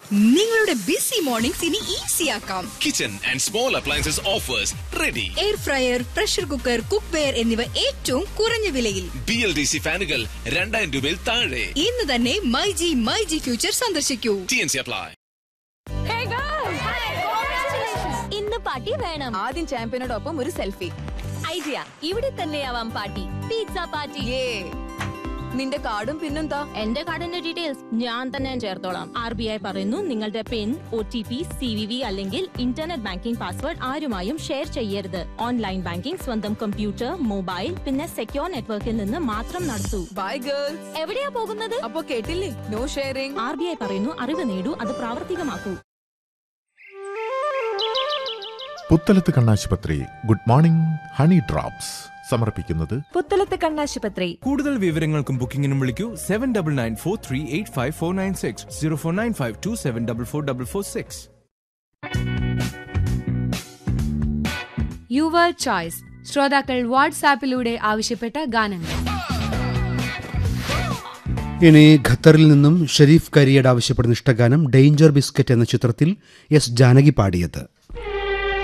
നിങ്ങളുടെ busy mornings ഇനി easy ആക്കാം kitchen and small appliances offers ready air fryer pressure cooker cookware എന്നിവ ഏറ്റവും കുറഞ്ഞ വിലയിൽ ബി എൽ ഡി സി ഫാനുകൾ രണ്ടായിരം രൂപയിൽ താഴെ ഇന്ന് തന്നെ My G My G Future സന്ദർശിക്കൂ ടി എൻ സി അപ്ലൈ ഇന്ന് പാർട്ടി വേണം ആദ്യം ചാമ്പ്യനോടൊപ്പം ഒരു സെൽഫി ഐഡിയ ഇവിടെ തന്നെയാവാം പാർട്ടി പിസ്സ പാർട്ടി ഏ നിന്റെ കാർഡും പിന്നെന്താ എന്റെ കാർഡിന്റെ ഡീറ്റെയിൽസ് ഞാൻ തന്നെ ചേർത്തോളാം ആർ ബി ഐ പറയുന്നു നിങ്ങളുടെ PIN O T P C V V അല്ലെങ്കിൽ ഇന്റർനെറ്റ് ബാങ്കിംഗ് പാസ്വേഡ് ആരുമായും ഷെയർ ചെയ്യരുത് ഓൺലൈൻ ബാങ്കിംഗ് സ്വന്തം കമ്പ്യൂട്ടർ മൊബൈൽ പിന്നെ സെക്യോർ നെറ്റ്വർക്കിൽ നിന്ന് മാത്രം നടത്തൂ ബൈ ഗേൾസ് എവിടെയാ പോകുന്നത് അപ്പൊ കേട്ടില്ലേ no sharing R B I പറയുന്നു അറിവ് നേടൂ അത് പ്രാവർത്തികമാക്കൂ പുത്തലത്ത് കണ്ണാശുപത്രി ഗുഡ് മോർണിംഗ് ഹണി ഡ്രോപ്സ് സമർപ്പിക്കുന്നത് പുത്തലത്ത് കണ്ണാശുപത്രി കൂടുതൽ വിവരങ്ങൾക്കും ബുക്കിംഗിനും വിളിക്കൂ seven double nine four three eight five four nine six zero four nine five two seven double four double four six your choice ശ്രോതാക്കൾ വാട്സാപ്പിലൂടെ ആവശ്യപ്പെട്ട ഗാനങ്ങൾ ഇനി ഖത്തറിൽ നിന്നും ഷെരീഫ് കരിയഡ് ആവശ്യപ്പെടുന്ന ഇഷ്ടഗാനം ഡേഞ്ചർ ബിസ്ക്കറ്റ് എന്ന ചിത്രത്തിൽ എസ് ജാനകി പാടിയത്